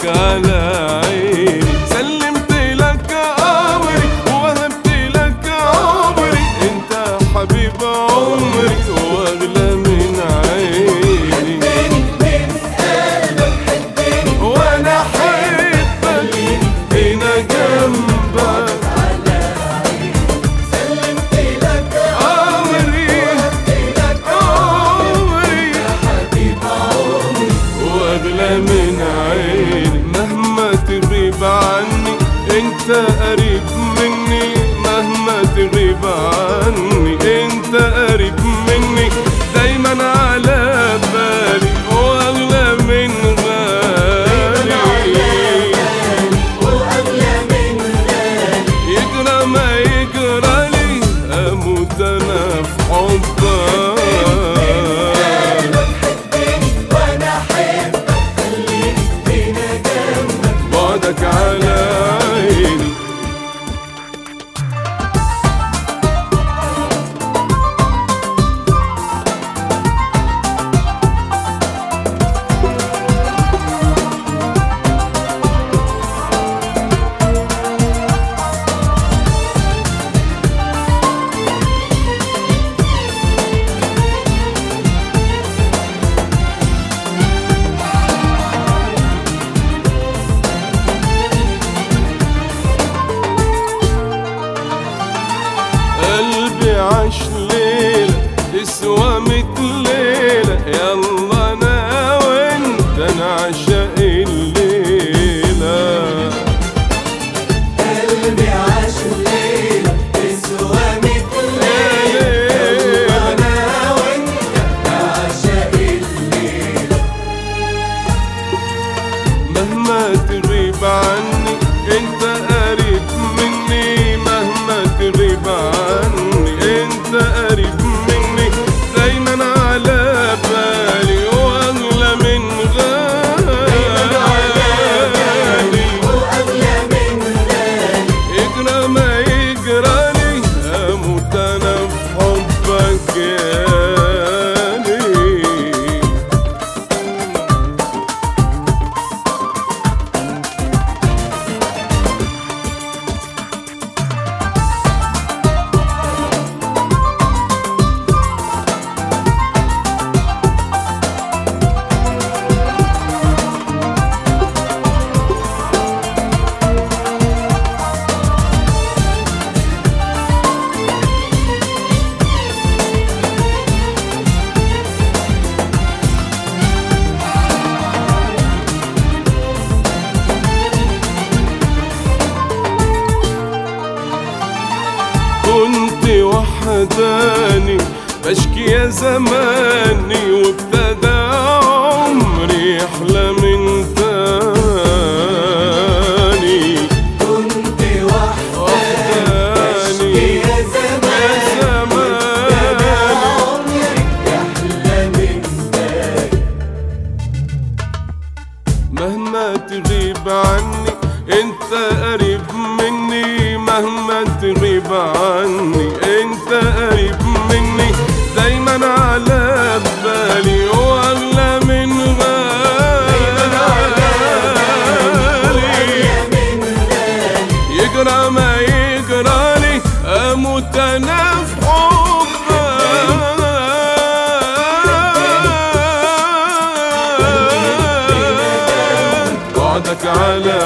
على عيني سلمت لك امري ووهبت لك عمري انت حبيب عمري واغلى من عيني حبني من قلبك حبني وانا احبك هنا جنبك على عيني سلمت لك عمري وهبت لك عمري يا حبيب عمري واغلى من عيني مهما تغيب عني انت قريب مني مهما تغيب عني انت قريب مني دايما على بالي واغلى من غالي وأغلى من غالي يجرى ما يجرى لي اموت انا في حبك قلبك حبني وأنا أحبك خليني هنا جنبك بعدك على عيني قلبي عاش ليلة تسوى ميت ليلة يلا انا وانت نعشق الليلة قلبي عاش الليلة تسوى ميت ليلة وأنا وأنت نعشق الليلة مهما تغيب عني انت قريب مني مهما تغيب عني انت قريب مني دايما على بالي واغلى من غالي وأغلى من غالي يجرى ما يجرى لي اموت انا في حبك يالي كنت وحداني بشكي يا زماني وابتدى عمري يحلى من تاني كنت وحداني وحداني يا زمان زمان عمري يحلى من بالي مهما تغيب عني انت قريب مني مهما تغيب عني انت قريب مني دايما على بالي واغلى من غالي من غالي يجرى ما يجرى لي اموت انا في حبك بعدك على